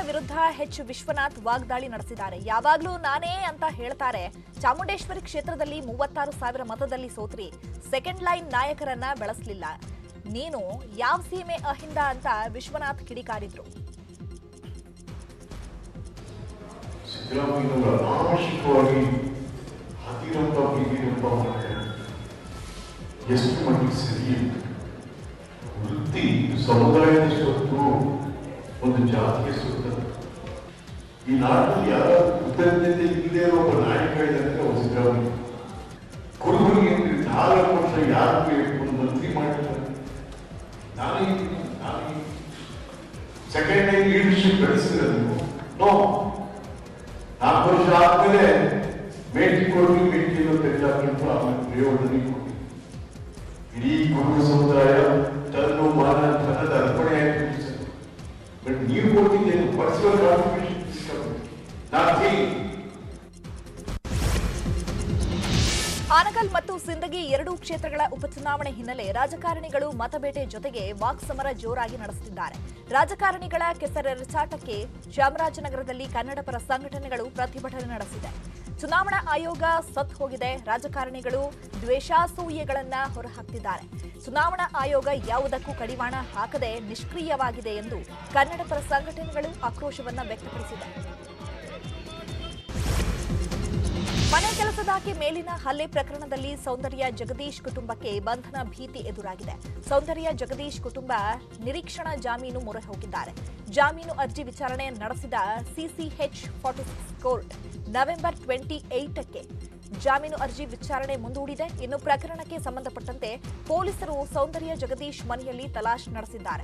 ವಿರುದ್ಧ ಎಚ್ ವಿಶ್ವನಾಥ್ ವಾಗ್ದಾಳಿ ನಡೆಸಿದ್ದಾರೆ ಯಾವಾಗ್ಲೂ ನಾನೇ ಅಂತ ಹೇಳ್ತಾರೆ ಚಾಮುಂಡೇಶ್ವರಿ ಕ್ಷೇತ್ರದಲ್ಲಿ ಮೂವತ್ತಾರು ಸಾವಿರ ಮತದಲ್ಲಿ ಸೋತ್ರಿ ಸೆಕೆಂಡ್ ಲೈನ್ ನಾಯಕರನ್ನ ಬೆಳೆಸಲಿಲ್ಲ ನೀನು ಯಾವ ಸೀಮೆ ಅಹಿಂದ ಅಂತ ವಿಶ್ವನಾಥ್ ಕಿಡಿಕಾರಿದ್ರು ಸಿದ್ದರಾಮಯ್ಯನವರ ಅನಾವಶ್ಯಕವಾಗಿ ಹದಿರಂಪ ಬೀಗಿರಂಪ ಮಾಡ್ತಾರೆ ಎಷ್ಟು ಮಟ್ಟಿಗೆ ಸರಿ ವೃತ್ತಿ ಸಮುದಾಯದ ಸ್ವತ್ತು ಒಂದು ಜಾತಿಯ ಸ್ವತ್ತು ಈ ನಾಡಿನಲ್ಲಿ ಯಾರ ಕೃತಜ್ಞತೆ ಇಲ್ಲದೆ ಇರೋ ಒಬ್ಬ ನಾಯಕ ಇದ್ದಾರೆ ಒಬ್ಬ ಸಿದ್ದರಾಮಯ್ಯ ಕುರುಬರಿಗೆ ನಾಲ್ಕು ವರ್ಷ ಯಾರು ಬೇಕು ಒಂದು ಮಂತ್ರಿ ಮಾಡಿದ್ದಾರೆ ನಾನು ನಾನು ಸೆಕೆಂಡ್ ಲೈನ್ ಲೀಡರ್ಶಿಪ್ ಬೆಳೆಸಿದ್ರೆ ನೋ ನಾಲ್ಕು ವರ್ಷ ಆದ್ಮೇಲೆ ಮೇಟಿ ಕೊಟ್ಟು ಮೇಟಿಯನ್ನು ತೆಗೆದಾಕಿಟ್ಟು ಆಮೇಲೆ ಪ್ರಯೋಜನ ಕೊಡಿ ಇಡೀ ಕುಟುಂಬ ಸಮುದಾಯ ತನ್ನ ಮಾನ ತನ್ನದ ಅರ್ಪಣೆ ಆಯ್ತು ಬಟ್ ನೀವು ಕೊಟ್ಟಿದ್ದೇನು ಪರ್ಸನಲ್ ಕಾನ್ಫಿಡೇಷನ್ ನಾನು ಆನಕಲ್ ಮತ್ತು ಸಿಂದಗಿ ಎರಡೂ ಕ್ಷೇತ್ರಗಳ ಉಪಚುನಾವಣೆ ಹಿನ್ನೆಲೆ ರಾಜಕಾರಣಿಗಳು ಮತಬೇಟೆ ಜೊತೆಗೆ ವಾಕ್ಸಮರ ಜೋರಾಗಿ ನಡೆಸುತ್ತಿದ್ದಾರೆ ರಾಜಕಾರಣಿಗಳ ಕೆಸರೆರಚಾಟಕ್ಕೆ ಚಾಮರಾಜನಗರದಲ್ಲಿ ಕನ್ನಡ ಪರ ಸಂಘಟನೆಗಳು ಪ್ರತಿಭಟನೆ ನಡೆಸಿದೆ ಚುನಾವಣಾ ಆಯೋಗ ಸತ್ ಹೋಗಿದೆ ರಾಜಕಾರಣಿಗಳು ದ್ವೇಷಾಸೂಯೆಗಳನ್ನ ಹೊರಹಾಕ್ತಿದ್ದಾರೆ ಚುನಾವಣಾ ಆಯೋಗ ಯಾವುದಕ್ಕೂ ಕಡಿವಾಣ ಹಾಕದೆ ನಿಷ್ಕ್ರಿಯವಾಗಿದೆ ಎಂದು ಕನ್ನಡ ಪರ ಸಂಘಟನೆಗಳು ಆಕ್ರೋಶವನ್ನ ವ್ಯಕ್ತಪಡಿಸಿದೆ ಮನೆ ಕೆಲಸದಾಕೆ ಮೇಲಿನ ಹಲ್ಲೆ ಪ್ರಕರಣದಲ್ಲಿ ಸೌಂದರ್ಯ ಜಗದೀಶ್ ಕುಟುಂಬಕ್ಕೆ ಬಂಧನ ಭೀತಿ ಎದುರಾಗಿದೆ ಸೌಂದರ್ಯ ಜಗದೀಶ್ ಕುಟುಂಬ ನಿರೀಕ್ಷಣಾ ಜಾಮೀನು ಮೊರೆ ಹೋಗಿದ್ದಾರೆ ಜಾಮೀನು ಅರ್ಜಿ ವಿಚಾರಣೆ ನಡೆಸಿದ CCH forty six court November twenty ಏಟಕ್ಕೆ ಜಾಮೀನು ಅರ್ಜಿ ವಿಚಾರಣೆ ಮುಂದೂಡಿದೆ ಇನ್ನು ಪ್ರಕರಣಕ್ಕೆ ಸಂಬಂಧಪಟ್ಟಂತೆ ಪೊಲೀಸರು ಸೌಂದರ್ಯ ಜಗದೀಶ್ ಮನೆಯಲ್ಲಿ ತಲಾಶ್ ನಡೆಸಿದ್ದಾರೆ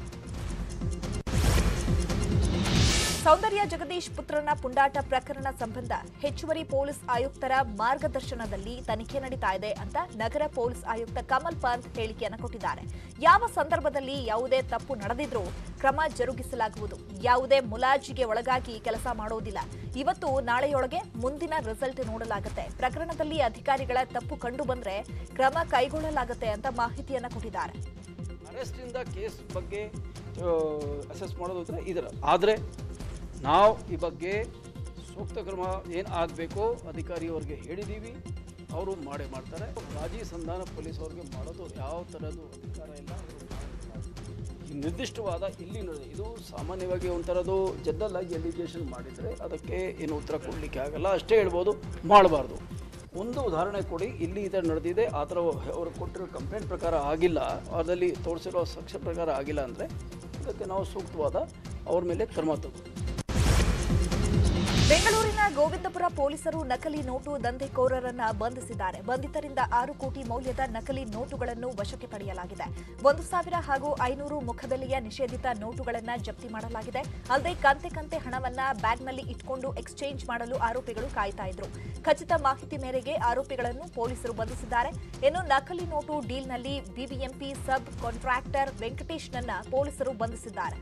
ಸೌಂದರ್ಯ ಜಗದೀಶ್ ಪುತ್ರನ ಪುಂಡಾಟ ಪ್ರಕರಣ ಸಂಬಂಧ ಹೆಚ್ಚುವರಿ ಪೊಲೀಸ್ ಆಯುಕ್ತರ ಮಾರ್ಗದರ್ಶನದಲ್ಲಿ ತನಿಖೆ ನಡೀತಾ ಇದೆ ಅಂತ ನಗರ ಪೊಲೀಸ್ ಆಯುಕ್ತ ಕಮಲ್ ಪಂತ್ ಹೇಳಿಕೆಯನ್ನು ಕೊಟ್ಟಿದ್ದಾರೆ ಯಾವ ಸಂದರ್ಭದಲ್ಲಿ ಯಾವುದೇ ತಪ್ಪು ನಡೆದಿದ್ರೂ ಕ್ರಮ ಜರುಗಿಸಲಾಗುವುದು ಯಾವುದೇ ಮುಲಾಜಿಗೆ ಒಳಗಾಗಿ ಕೆಲಸ ಮಾಡೋದಿಲ್ಲ ಇವತ್ತು ನಾಳೆಯೊಳಗೆ ಮುಂದಿನ ರಿಸಲ್ಟ್ ನೋಡಲಾಗುತ್ತೆ ಪ್ರಕರಣದಲ್ಲಿ ಅಧಿಕಾರಿಗಳ ತಪ್ಪು ಕಂಡು ಬಂದ್ರೆ ಕ್ರಮ ಕೈಗೊಳ್ಳಲಾಗುತ್ತೆ ಅಂತ ಮಾಹಿತಿಯನ್ನ ಕೊಟ್ಟಿದ್ದಾರೆ ಅರೆಸ್ಟಿಂದ ಕೇಸ್ ಬಗ್ಗೆ ಅಸೆಸ್ ಮಾಡೋದು ಅಂದರೆ ಇದರ ಆದರೆ ನಾವು ಈ ಬಗ್ಗೆ ಸೂಕ್ತ ಕ್ರಮ ಏನು ಆಗಬೇಕೋ ಅಧಿಕಾರಿಯವ್ರಿಗೆ ಹೇಳಿದ್ದೀವಿ ಅವರು ಮಾಡೇ ಮಾಡ್ತಾರೆ ರಾಜಿ ಸಂಧಾನ ಪೊಲೀಸ್ ಅವ್ರಿಗೆ ಮಾಡೋದು ಯಾವ ಥರದ್ದು ಅಧಿಕಾರ ಇಲ್ಲ ಅವರು ಮಾಡ್ತಾರೆ. ಈ ನಿರ್ದಿಷ್ಟವಾದ ಇಲ್ಲಿ ನಡೆದ ಇದು ಸಾಮಾನ್ಯವಾಗಿ ಒಂಥರದ್ದು ಜನರಲ್ ಆಗಿ ಎಲಿಗೇಷನ್ ಮಾಡಿದರೆ ಅದಕ್ಕೆ ಏನು ಉತ್ತರ ಕೊಡಲಿಕ್ಕೆ ಆಗಲ್ಲ ಅಷ್ಟೇ ಹೇಳ್ಬೋದು ಮಾಡಬಾರ್ದು ಒಂದು ಉದಾಹರಣೆ ಕೊಡಿ ಇಲ್ಲಿ ಈ ಥರ ನಡೆದಿದೆ ಆ ಥರ ಅವರು ಕೊಟ್ಟಿರೋ ಕಂಪ್ಲೇಂಟ್ ಪ್ರಕಾರ ಆಗಿಲ್ಲ ಅದರಲ್ಲಿ ತೋರಿಸಿರೋ ಸಾಕ್ಷ್ಯ ಪ್ರಕಾರ ಆಗಿಲ್ಲ ಅಂದರೆ ಇದಕ್ಕೆ ನಾವು ಸೂಕ್ತವಾದ ಅವ್ರ ಮೇಲೆ ಕ್ರಮ ತಗೋ ಬೆಂಗಳೂರಿನ ಗೋವಿಂದಪುರ ಪೊಲೀಸರು ನಕಲಿ ನೋಟು ದಂಧೆಕೋರರನ್ನ ಬಂಧಿಸಿದ್ದಾರೆ ಬಂಧಿತರಿಂದ ಆರು ಕೋಟಿ ಮೌಲ್ಯದ ನಕಲಿ ನೋಟುಗಳನ್ನು ವಶಕ್ಕೆ ಪಡೆಯಲಾಗಿದೆ ಒಂದು ಸಾವಿರ ಹಾಗೂ ಐನೂರು ಮುಖಬೆಲೆಯ ನಿಷೇಧಿತ ನೋಟುಗಳನ್ನ ಜಪ್ತಿ ಮಾಡಲಾಗಿದೆ ಅಲ್ಲದೆ ಕಂತೆ ಕಂತೆ ಹಣವನ್ನ ಬ್ಯಾಗ್ನಲ್ಲಿ ಇಟ್ಕೊಂಡು ಎಕ್ಸ್ಚೇಂಜ್ ಮಾಡಲು ಆರೋಪಿಗಳು ಕಾಯ್ತಾ ಇದ್ರು ಖಚಿತ ಮಾಹಿತಿ ಮೇರೆಗೆ ಆರೋಪಿಗಳನ್ನು ಪೊಲೀಸರು ಬಂಧಿಸಿದ್ದಾರೆ ಇನ್ನು ನಕಲಿ ನೋಟು ಡೀಲ್ನಲ್ಲಿ ಬಿಬಿಎಂಪಿ ಸಬ್ ಕಾಂಟ್ರಾಕ್ಟರ್ ವೆಂಕಟೇಶ್ನನ್ನ ಪೊಲೀಸರು ಬಂಧಿಸಿದ್ದಾರೆ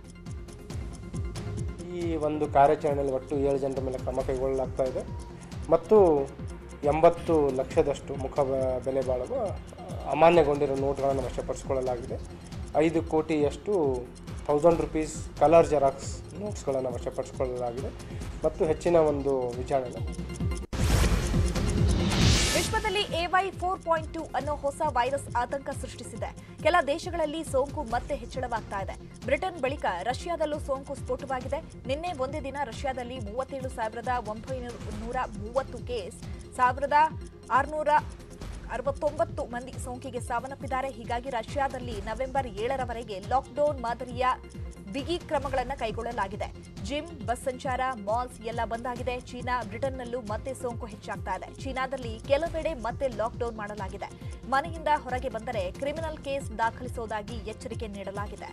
ಈ ಒಂದು ಕಾರ್ಯಾಚರಣೆಯಲ್ಲಿ ಒಟ್ಟು ಏಳು ಜನರ ಮೇಲೆ ಕ್ರಮ ಕೈಗೊಳ್ಳಲಾಗ್ತಾ ಇದೆ ಮತ್ತು ಎಂಬತ್ತು ಲಕ್ಷದಷ್ಟು ಮುಖ ಬ- ಬೆಲೆ ಬಾಳುವ ಅಮಾನ್ಯಗೊಂಡಿರೋ ನೋಟ್ಗಳನ್ನು ವಶಪಡಿಸಿಕೊಳ್ಳಲಾಗಿದೆ ಐದು ಕೋಟಿಯಷ್ಟು ತೌಸಂಡ್ ರುಪೀಸ್ ಕಲರ್ ಜೆರಾಕ್ಸ್ ನೋಟ್ಸ್ಗಳನ್ನು ವಶಪಡಿಸಿಕೊಳ್ಳಲಾಗಿದೆ ಮತ್ತು ಹೆಚ್ಚಿನ ಒಂದು ವಿಚಾರಣೆ ವಿಶ್ವದಲ್ಲಿ ಎವೈ ಫೋರ್ ಪಾಯಿಂಟ್ ಟೂ ಅನ್ನೋ ಹೊಸ ವೈರಸ್ ಆತಂಕ ಸೃಷ್ಟಿಸಿದೆ ಕೆಲ ದೇಶಗಳಲ್ಲಿ ಸೋಂಕು ಮತ್ತೆ ಹೆಚ್ಚಳವಾಗ್ತಾ ಇದೆ ಬ್ರಿಟನ್ ಬಳಿಕ ರಷ್ಯಾದಲ್ಲೂ ಸೋಂಕು ಸ್ಫೋಟವಾಗಿದೆ ನಿನ್ನೆ ಒಂದೇ ದಿನ ರಷ್ಯಾದಲ್ಲಿ ಮೂವತ್ತೇಳು ಸಾವಿರದ ಒಂಬೈನೂರ ಮೂವತ್ತು ಕೇಸ್ ಸಾವಿರದ ಆರುನೂರ ಅರವತ್ತೊಂಬತ್ತು ಮಂದಿ ಸೋಂಕಿಗೆ ಸಾವನ್ನಪ್ಪಿದ್ದಾರೆ ಹೀಗಾಗಿ ರಷ್ಯಾದಲ್ಲಿ ನವೆಂಬರ್ ಏಳರವರೆಗೆ ಲಾಕ್ಡೌನ್ ಮಾದರಿಯ ಬಿಗಿ ಕ್ರಮಗಳನ್ನು ಕೈಗೊಳ್ಳಲಾಗಿದೆ ಜಿಮ್ ಬಸ್ ಸಂಚಾರ ಮಾಲ್ಸ್ ಎಲ್ಲ ಬಂದಾಗಿದೆ ಚೀನಾ ಬ್ರಿಟನ್ನಲ್ಲೂ ಮತ್ತೆ ಸೋಂಕು ಹೆಚ್ಚಾಗ್ತಾ ಇದೆ ಚೀನಾದಲ್ಲಿ ಕೆಲವೆಡೆ ಮತ್ತೆ ಲಾಕ್ಡೌನ್ ಮಾಡಲಾಗಿದೆ ಮನೆಯಿಂದ ಹೊರಗೆ ಬಂದರೆ ಕ್ರಿಮಿನಲ್ ಕೇಸ್ ದಾಖಲಿಸುವುದಾಗಿ ಎಚ್ಚರಿಕೆ ನೀಡಲಾಗಿದೆ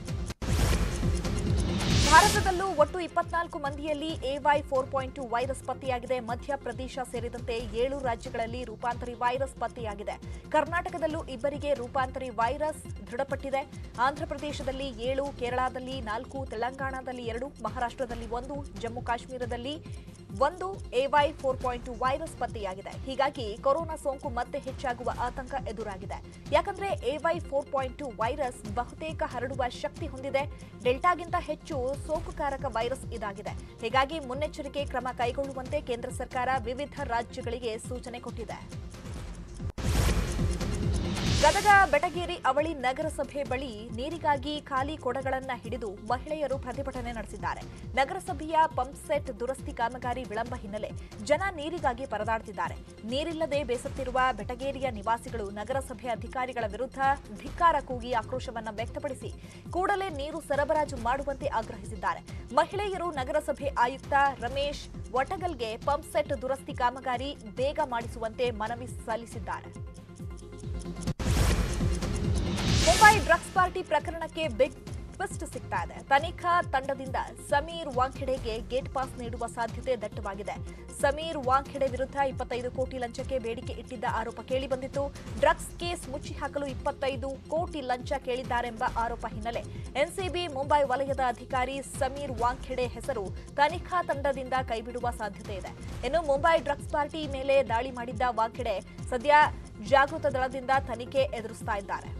ಭಾರತದಲ್ಲೂ ಒಟ್ಟು ಇಪ್ಪತ್ನಾಲ್ಕು ಮಂದಿಯಲ್ಲಿ AY four point two virus ಪತ್ತೆಯಾಗಿದೆ ಮಧ್ಯಪ್ರದೇಶ ಸೇರಿದಂತೆ ಏಳು ರಾಜ್ಯಗಳಲ್ಲಿ ರೂಪಾಂತರಿ ವೈರಸ್ ಪತ್ತೆಯಾಗಿದೆ ಕರ್ನಾಟಕದಲ್ಲೂ ಇಬ್ಬರಿಗೆ ರೂಪಾಂತರಿ ವೈರಸ್ ದೃಢಪಟ್ಟಿದೆ ಆಂಧ್ರಪ್ರದೇಶದಲ್ಲಿ ಏಳು ಕೇರಳದಲ್ಲಿ ನಾಲ್ಕು ತೆಲಂಗಾಣದಲ್ಲಿ ಎರಡು ಮಹಾರಾಷ್ಟ್ರದಲ್ಲಿ ಒಂದು ಜಮ್ಮು ಕಾಶ್ಮೀರದಲ್ಲಿ ಒಂದು AY four point two virus ಪತ್ತೆಯಾಗಿದೆ ಹೀಗಾಗಿ ಕೊರೋನಾ ಸೋಂಕು ಮತ್ತೆ ಹೆಚ್ಚಾಗುವ ಆತಂಕ ಎದುರಾಗಿದೆ ಯಾಕಂದ್ರೆ AY four point two virus ಬಹುತೇಕ ಹರಡುವ ಶಕ್ತಿ ಹೊಂದಿದೆ ಡೆಲ್ಟಾಗಿಂತ ಹೆಚ್ಚು ಸೋಂಕುಕಾರಕ ವೈರಸ್ ಇದಾಗಿದೆ ಹೀಗಾಗಿ ಮುನ್ನೆಚ್ಚರಿಕೆ ಕ್ರಮ ಕೈಗೊಳ್ಳುವಂತೆ ಕೇಂದ್ರ ಸರ್ಕಾರ ವಿವಿಧ ರಾಜ್ಯಗಳಿಗೆ ಸೂಚನೆ ಕೊಟ್ಟಿದೆ ಗದಗ ಬೆಟಗೇರಿ ಅವಳಿ ನಗರಸಭೆ ಬಳಿ ನೀರಿಗಾಗಿ ಖಾಲಿ ಕೊಡಗಳನ್ನ ಹಿಡಿದು ಮಹಿಳೆಯರು ಪ್ರತಿಭಟನೆ ನಡೆಸಿದ್ದಾರೆ ನಗರಸಭೆಯ ಪಂಪ್ ಸೆಟ್ ದುರಸ್ತಿ ಕಾಮಗಾರಿ ವಿಳಂಬ ಹಿನ್ನೆಲೆ ಜನ ನೀರಿಗಾಗಿ ಪರದಾಡ್ತಿದ್ದಾರೆ ನೀರಿಲ್ಲದೆ ಬೇಸತ್ತಿರುವ ಬೆಟಗೇರಿಯ ನಿವಾಸಿಗಳು ನಗರಸಭೆ ಅಧಿಕಾರಿಗಳ ವಿರುದ್ಧ ಧಿಕ್ಕಾರ ಕೂಗಿ ಆಕ್ರೋಶವನ್ನ ವ್ಯಕ್ತಪಡಿಸಿ ಕೂಡಲೇ ನೀರು ಸರಬರಾಜು ಮಾಡುವಂತೆ ಆಗ್ರಹಿಸಿದ್ದಾರೆ ಮಹಿಳೆಯರು ನಗರಸಭೆ ಆಯುಕ್ತ ರಮೇಶ್ ವಟಗಲ್ಗೆ ಪಂಪ್ ಸೆಟ್ ದುರಸ್ತಿ ಕಾಮಗಾರಿ ಬೇಗ ಮಾಡಿಸುವಂತೆ ಮನವಿ ಸಲ್ಲಿಸಿದ್ದಾರೆ ಮುಂಬೈ ಡ್ರಗ್ಸ್ ಪಾರ್ಟಿ ಪ್ರಕರಣಕ್ಕೆ ಬಿಗ್ ಟ್ವಿಸ್ಟ್ ಸಿಗ್ತಾ ಇದೆ ತನಿಖಾ ತಂಡದಿಂದ ಸಮೀರ್ ವಾಂಖೆಡೆಗೆ ಗೇಟ್ ಪಾಸ್ ನೀಡುವ ಸಾಧ್ಯತೆ ದಟ್ಟವಾಗಿದೆ ಸಮೀರ್ ವಾಂಖೆಡೆ ವಿರುದ್ಧ ಇಪ್ಪತ್ತೈದು ಕೋಟಿ ಲಂಚಕ್ಕೆ ಬೇಡಿಕೆ ಇಟ್ಟಿದ್ದ ಆರೋಪ ಕೇಳಿಬಂದಿತ್ತು ಡ್ರಗ್ಸ್ ಕೇಸ್ ಮುಚ್ಚಿ ಹಾಕಲು ಇಪ್ಪತ್ತೈದು ಕೋಟಿ ಲಂಚ ಕೇಳಿದ್ದಾರೆಂಬ ಆರೋಪ ಹಿನ್ನೆಲೆ ಎನ್ಸಿಬಿ ಮುಂಬೈ ವಲಯದ ಅಧಿಕಾರಿ ಸಮೀರ್ ವಾಂಖೆಡೆ ಹೆಸರು ತನಿಖಾ ತಂಡದಿಂದ ಕೈಬಿಡುವ ಸಾಧ್ಯತೆ ಇದೆ ಇನ್ನು ಮುಂಬೈ ಡ್ರಗ್ಸ್ ಪಾರ್ಟಿ ಮೇಲೆ ದಾಳಿ ಮಾಡಿದ್ದ ವಾಂಖೆಡೆ ಸದ್ಯ ಜಾಗೃತ ದಳದಿಂದ ತನಿಖೆ ಎದುರಿಸ್ತಾ ಇದ್ದಾರೆ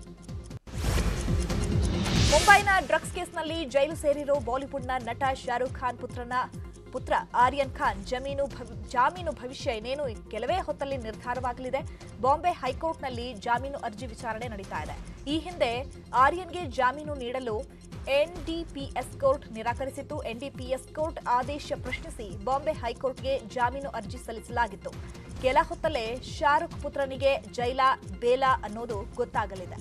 ಮುಂಬೈನ ಡ್ರಗ್ಸ್ ಕೇಸ್ನಲ್ಲಿ ಜೈಲು ಸೇರಿರೋ ಬಾಲಿವುಡ್ನ ನಟ ಶಾರುಖ್ ಖಾನ್ ಪುತ್ರನ ಪುತ್ರ ಆರ್ಯನ್ ಖಾನ್ ಜಮೀನು ಭವ್- ಜಾಮೀನು ಭವಿಷ್ಯ ಇನ್ನೇನು ಕೆಲವೇ ಹೊತ್ತಲ್ಲಿ ನಿರ್ಧಾರವಾಗಲಿದೆ ಬಾಂಬೆ ಹೈಕೋರ್ಟ್ನಲ್ಲಿ ಜಾಮೀನು ಅರ್ಜಿ ವಿಚಾರಣೆ ನಡೀತಾ ಇದೆ ಈ ಹಿಂದೆ ಆರ್ಯನ್ಗೆ ಜಾಮೀನು ನೀಡಲು ಎನ್ಡಿಪಿಎಸ್ ಕೋರ್ಟ್ ನಿರಾಕರಿಸಿತ್ತು ಎನ್ಡಿಪಿಎಸ್ ಕೋರ್ಟ್ ಆದೇಶ ಪ್ರಶ್ನಿಸಿ ಬಾಂಬೆ ಹೈಕೋರ್ಟ್ಗೆ ಜಾಮೀನು ಅರ್ಜಿ ಸಲ್ಲಿಸಲಾಗಿತ್ತು ಕೆಲ ಹೊತ್ತಲ್ಲೇ ಶಾರುಖ್ ಪುತ್ರನಿಗೆ ಜೈಲ ಬೇಲ ಅನ್ನೋದು ಗೊತ್ತಾಗಲಿದೆ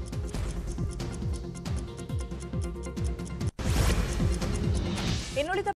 ಇನ್ನುಳಿದ